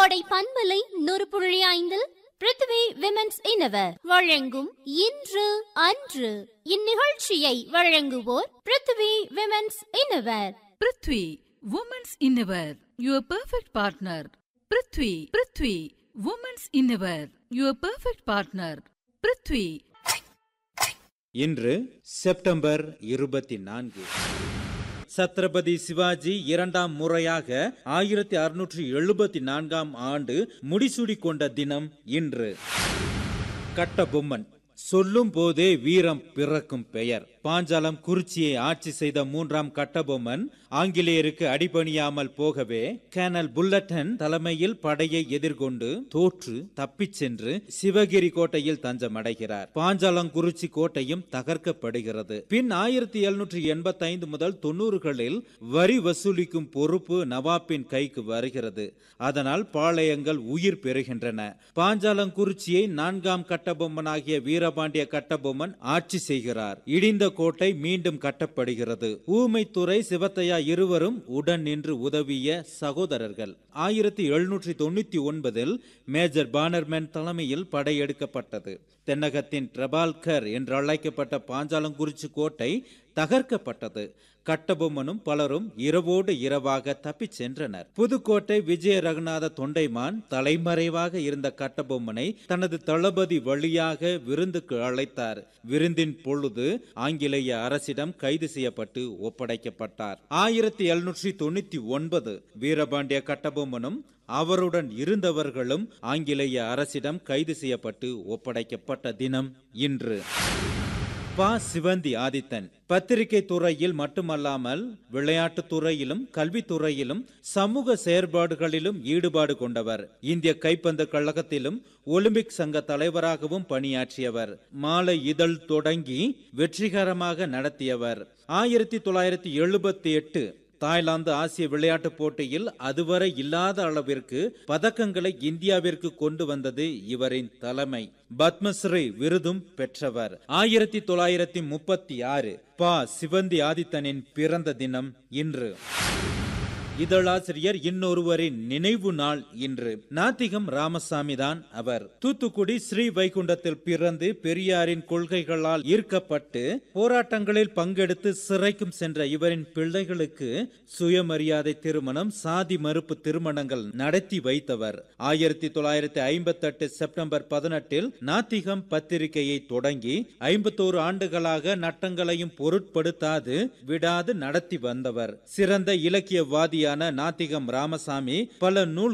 கோடை பண்பலை நூறு புள்ளி ஐந்தில் பிருத்வி விமென்ஸ் இனவர் வழங்கும் இன்று அன்று இந்நிகழ்ச்சியை வழங்குவோர் Prithvi women's innerwear Prithvi women's innerwear your perfect partner Prithvi Prithvi women's innerwear your perfect partner Prithvi இன்று செப்டம்பர் இருபத்தி நான்கு சத்ரபதி சிவாஜி இரண்டாம் முறையாக ஆயிரத்தி அறுநூற்றி எழுபத்தி நான்காம் ஆண்டு முடிசூடி கொண்ட தினம் இன்று கட்டபொம்மன் சொல்லும் போதே வீரம் பிறக்கும் பெயர் பாஞ்சாலம் குறிச்சியை ஆட்சி செய்த மூன்றாம் கட்டபொம்மன் ஆங்கிலேயருக்கு அடிபணியாமல் போகவே கேனல் புல்லட்டன் தலைமையில் படையை எதிர்கொண்டு தோற்று தப்பிச் சென்று சிவகிரி கோட்டையில் தஞ்சமடைகிறார் பாஞ்சாலங்குறிச்சி கோட்டையும் தகர்க்கப்படுகிறது பின் ஆயிரத்தி எழுநூற்றி எண்பத்தி ஐந்து முதல் தொண்ணூறுகளில் வரி வசூலிக்கும் பொறுப்பு நவாப்பின் கைக்கு வருகிறது அதனால் பாளையங்கள் உயிர் பெறுகின்றன பாஞ்சாலங்குறிச்சியை நான்காம் கட்டபொம்மனாகிய வீரபாண்டிய கட்டபொம்மன் ஆட்சி செய்கிறார் இடிந்த கோட்டை மீண்டும் கட்டப்படுகிறது ஊமைத்துறை சிவத்தையா இருவரும் உடன் நின்று உதவிய சகோதரர்கள் ஆயிரத்தி எழுநூற்றி தொண்ணூத்தி ஒன்பதில் மேஜர் பானர்மேன் தலைமையில் படையெடுக்கப்பட்டது தென்னகத்தின் பிரபால்கர் என்று அழைக்கப்பட்ட பாஞ்சாலங்குறிச்சி கோட்டை தகர்க்கப்பட்டது கட்டபொம்மனும் பலரும் இரவோடு இரவாக தப்பிச் சென்றனர் புதுக்கோட்டை விஜய ரகுநாத தொண்டைமான் தலைமறைவாக இருந்த கட்டபொம்மனை தனது தளபதி வழியாக விருந்துக்கு அழைத்தார் விருந்தின் பொழுது ஆங்கிலேய அரசிடம் கைது செய்யப்பட்டு ஒப்படைக்கப்பட்டார் ஆயிரத்தி எழுநூற்றி தொண்ணூத்தி ஒன்பது வீரபாண்டிய கட்டபொம்மனும் அவருடன் இருந்தவர்களும் ஆங்கிலேய அரசிடம் கைது செய்யப்பட்டு ஒப்படைக்கப்பட்ட தினம் இன்று பா சிவந்தி ஆதித்தன் பத்திரிகை துறையில் மட்டுமல்லாமல் விளையாட்டு துறையிலும் கல்வித்துறையிலும் சமூக செயற்பாடுகளிலும் ஈடுபாடு கொண்டவர் இந்திய கைப்பந்து கழகத்திலும் ஒலிம்பிக் சங்க தலைவராகவும் பணியாற்றியவர் மாலை இதழ் தொடங்கி வெற்றிகரமாக நடத்தியவர் ஆயிரத்தி தொள்ளாயிரத்தி எழுபத்தி எட்டு தாய்லாந்து ஆசிய விளையாட்டுப் போட்டியில் அதுவரை இல்லாத அளவிற்கு பதக்கங்களை இந்தியாவிற்கு கொண்டு வந்தது இவரின் தலைமை பத்மஸ்ரீ விருதும் பெற்றவர் ஆயிரத்தி தொள்ளாயிரத்தி முப்பத்தி ஆறு பா சிவந்தி ஆதித்தனின் பிறந்த தினம் இன்று இதழாசிரியர் இன்னொருவரின் நினைவு நாள் இன்று நாத்திகம் ராமசாமி தான் அவர் தூத்துக்குடி ஸ்ரீ வைகுண்டத்தில் பிறந்து பெரியாரின் கொள்கைகளால் ஈர்க்கப்பட்டு போராட்டங்களில் பங்கெடுத்து சிறைக்கும் சென்ற இவரின் பிள்ளைகளுக்கு சுயமரியாதை திருமணம் சாதி மறுப்பு திருமணங்கள் நடத்தி வைத்தவர் ஆயிரத்தி தொள்ளாயிரத்தி ஐம்பத்தி எட்டு செப்டம்பர் பதினெட்டில் நாத்திகம் பத்திரிகையை தொடங்கி ஐம்பத்தோரு ஆண்டுகளாக நட்டங்களையும் பொருட்படுத்தாது விடாது நடத்தி வந்தவர் சிறந்த இலக்கியவாதியான நாத்திகம் ராமசாமி பல நூல்